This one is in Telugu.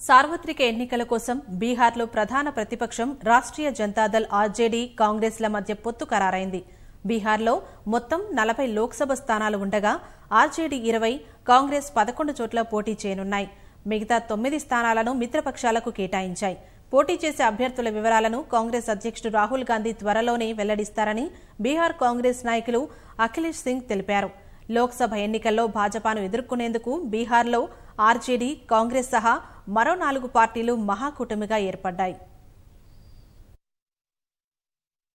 సార్వత్రిక ఎన్నికల కోసం బీహార్లో ప్రధాన ప్రతిపక్షం రాష్ట్రీయ జనతాదళ్ ఆర్జేడీ కాంగ్రెస్ల మధ్య పొత్తు ఖరారైంది బీహార్లో మొత్తం నలభై లోక్సభ స్థానాలు ఉండగా ఆర్జేడీ ఇరవై కాంగ్రెస్ పదకొండు చోట్ల పోటీ చేయనున్నాయి మిగతా తొమ్మిది స్థానాలను మిత్రపక్షాలకు కేటాయించాయి పోటీ చేసే అభ్యర్థుల వివరాలను కాంగ్రెస్ అధ్యక్షుడు రాహుల్ గాంధీ త్వరలోనే వెల్లడిస్తారని బీహార్ కాంగ్రెస్ నాయకులు అఖిలేష్ సింగ్ తెలిపారు లోక్సభ ఎన్నికల్లో భాజపాను ఎదుర్కొనేందుకు బీహార్లో ఆర్జేడీ కాంగ్రెస్ సహా మరో నాలుగు పార్టీలు మహాకూటమిగా ఏర్పడ్డాయి